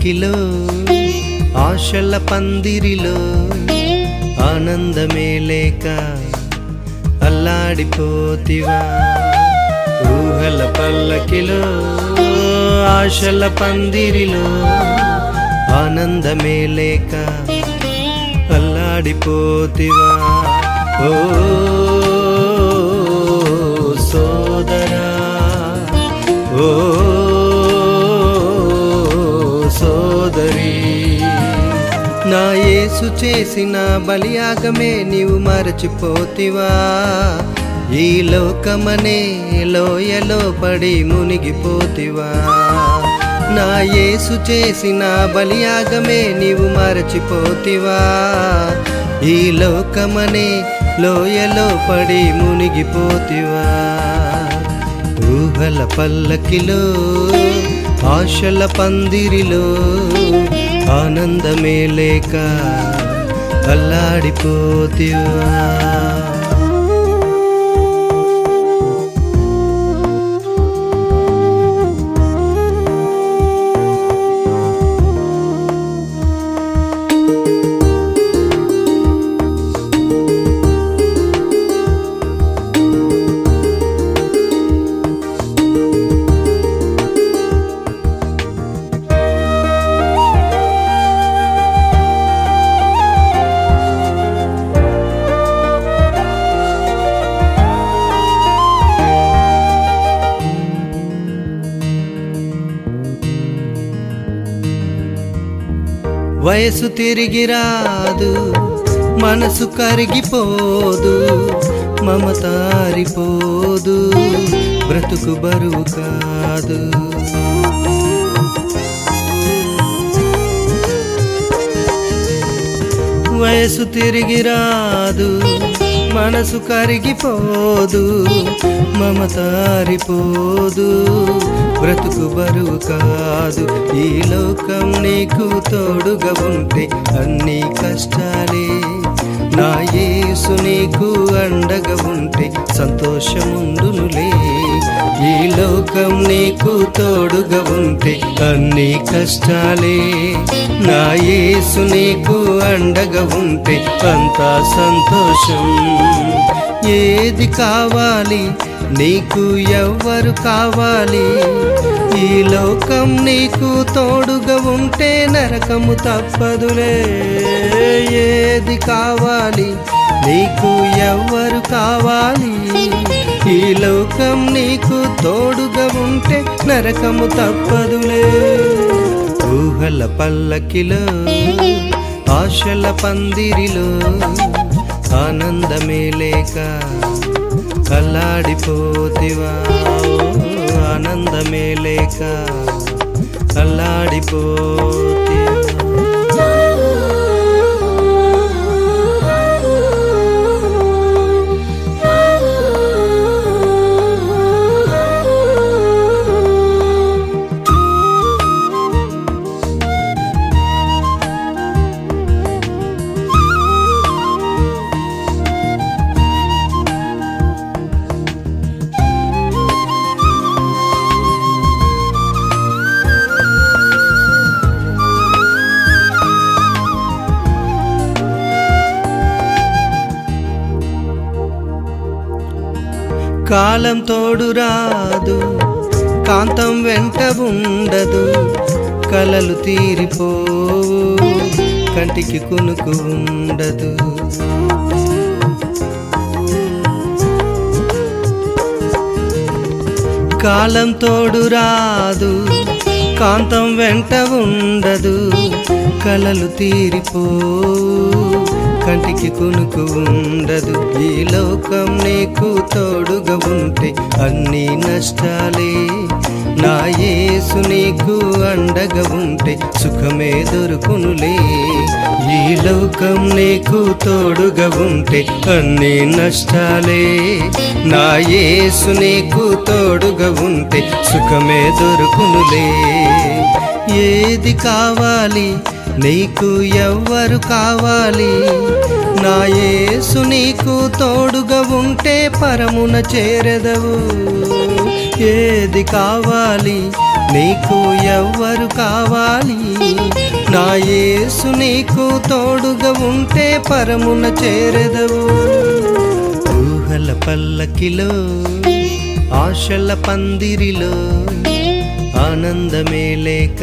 పల్లకిలో ఆశల పందిరిలో ఆనందమే లేక అల్లాడిపోతివా ఊహల పల్లకిలో ఆశల పందిరిలో ఆనందమే లేక అల్లాడిపోతివా ఓ సోదరా ఓ సోదరి నా యేసు చేసిన బలియాగమే నీవు మరచిపోతివా ఈ లోకమనే లోయలో పడి మునిగిపోతివా నా యేసు చేసిన బలియాగమే నీవు మరచిపోతివా ఈ లోకమనే లోయలో పడి మునిగిపోతివా ఊహల పల్లకిలో ఆశల పందిరిలో ఆనందమే లేక అల్లాడిపోతివా వయసు తిరిగి రాదు మనసు కరిగిపోదు మమతారిపోదు బ్రతుకు బరువు కాదు వయసు తిరిగి రాదు మనసు కరిగిపోదు మమతారిపోదు బ్రతుకు బరువు కాదు ఈ లోకం నీకు తోడుగా ఉంటే అన్ని కష్టాలే నా యేసు నీకు అండగా ఉంటే సంతోషముండునులే ఈ లోకం నీకు తోడుగా ఉంటే అన్ని కష్టాలే నా యేసు నీకు అండగా ఉంటే అంతా సంతోషం ఏది కావాలి నీకు ఎవ్వరు కావాలి ఈ లోకం నీకు తోడుగా ఉంటే నరకము తప్పదులే ఏది కావాలి నీకు ఎవ్వరు కావాలి ఈ లోకం నీకు తోడుగా ఉంటే నరకము తప్పదులే ఊహల పల్లకిలో ఆశల పందిరిలో ఆనందమే లేక అల్లాడిపోతివా ఆనందమే లేక అల్లాడిపోతివా కాలం తోడు రాదు కాంతం వెంట ఉండదు కలలు తీరిపోవు కంటికి కునుకు ఉండదు కాలం తోడు రాదు కాంతం వెంట ఉండదు కలలు తీరిపోవు కంటికి కునుకు ఉండదు ఈ లోకం నీకు తోడుగా ఉంటే అన్ని నష్టాలే నా యేసు నీకు అండగా ఉంటే సుఖమే దొరుకునులే ఈ లోకం నీకు తోడుగా ఉంటే అన్ని నష్టాలే నా యేసు నీకు తోడుగా ఉంటే సుఖమే దొరుకునులే ఏది కావాలి నీకు ఎవ్వరు కావాలి నా యేసు నీకు తోడుగా ఉంటే పరమున చేరెదవు ఏది కావాలి నీకు ఎవ్వరు కావాలి నా యేసు నీకు తోడుగా ఉంటే పరమున చేరెదవు ఊహల పల్లకిలో ఆశల పందిరిలో ఆనందమే లేక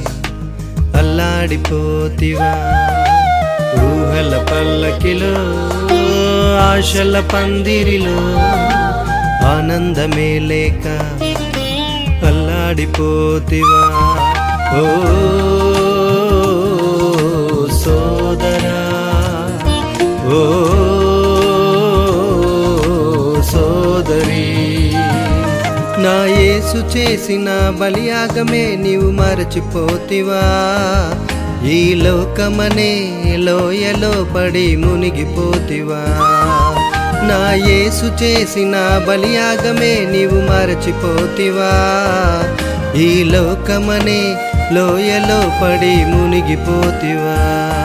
అల్లాడిపోతివా ఊహల పల్లకిలో ఆశల పందిరిలో ఆనందమే లేక అల్లాడిపోతివా ఓ సోదరా ఓ సోదరి నా యేసు చేసిన బలియాగమే నీవు మరచిపోతివా ఈ లోకమనే లోయలో పడి మునిగిపోతివా నా యేసు చేసిన బలియాగమే నీవు మరచిపోతివా ఈ లోకమనే లోయలో పడి మునిగిపోతివా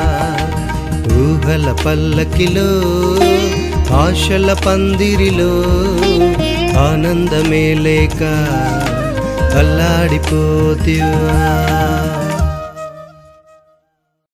ఊహల పల్లకిలో ఆశల పందిరిలో ఆనందమే లేక అల్లాడిపోతివా